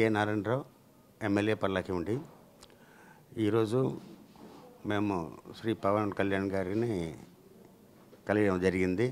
Narayana Rao MLA పర్లాకి ఉండి ఈరోజు మేము శ్రీ పవన్ కళ్యాణ్ గారిని కలియడం జరిగింది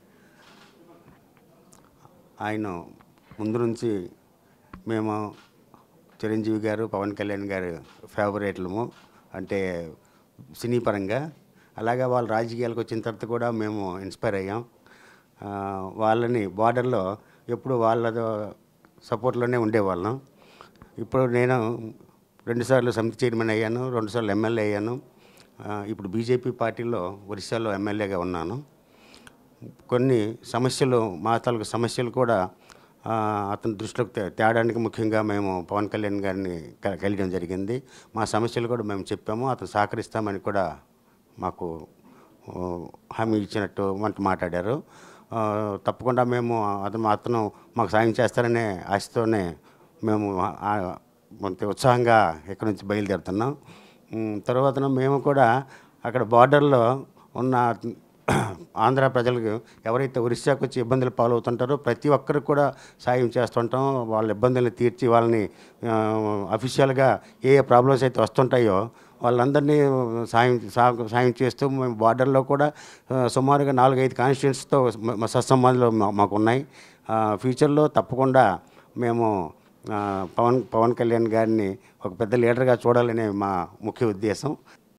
ఆయన ముందు నుంచి మేము చిరంజీవి గారు పవన్ కళ్యాణ్ గారు ఫేవరెట్లము అంటే సినీ పరంగా అలాగే వాళ్ళ రాజకీయాలకు వచ్చిన తర్వాత కూడా మేము ఇన్స్పైర్ అయ్యాం ఆ, వాళ్ళని బార్డర్లో ఎప్పుడు వాళ్ళ సపోర్ట్లోనే ఉండేవాళ్ళం ఇప్పుడు నేను రెండుసార్లు సమితి చైర్మన్ అయ్యాను రెండుసార్లు ఎమ్మెల్యే అయ్యాను ఆ, ఇప్పుడు బీజేపీ పార్టీలో ఒరిస్సాలో ఎమ్మెల్యేగా ఉన్నాను కొన్ని సమస్యలు మా తాలూకు సమస్యలు కూడా ఆ, అతని దృష్టిలోకి తే- తేడానికి ముఖ్యంగా మేము పవన్ కళ్యాణ్ గారిని క- కలియడం జరిగింది మా సమస్యలు కూడా మేము చెప్పాము అతను సహకరిస్తామని కూడా మాకు ఓ, హామీ ఇచ్చినట్టు వంట మాట్లాడారు ఆ, తప్పకుండా మేము అతను అతను మాకు సాయం చేస్తారనే ఆశతోనే మేము ఆ- ఆ, కొంత ఉత్సాహంగా ఇక్కడి నుంచి బయలుదేరుతున్నాం ఉమ్, తర్వాత మేము కూడా అక్కడ బార్డర్లో ఉన్న ఆంధ్ర ప్రజలకు ఎవరైతే ఒరిస్సాకు వచ్చి ఇబ్బందులు పాలవుతుంటారో ప్రతి ఒక్కరికి కూడా సాయం చేస్తుంటాం వాళ్ళ ఇబ్బందులను తీర్చి వాళ్ళని ఆ, అఫీషియల్గా ఏ ఏ ప్రాబ్లమ్స్ అయితే వస్తుంటాయో వాళ్ళందరినీ సాయం సా- సాయం చేస్తూ మేము బార్డర్లో కూడా ఆ, సుమారుగా నాలుగైదు కాన్స్టిట్యూన్స్తో సత్సంబంధాలు మా- మాకు ఉన్నాయి ఆ, ఫ్యూచర్లో తప్పకుండా మేము ఆ, పవన్ పవన్ కళ్యాణ్ గారిని ఒక పెద్ద లీడర్గా చూడాలనే మా ముఖ్య ఉద్దేశం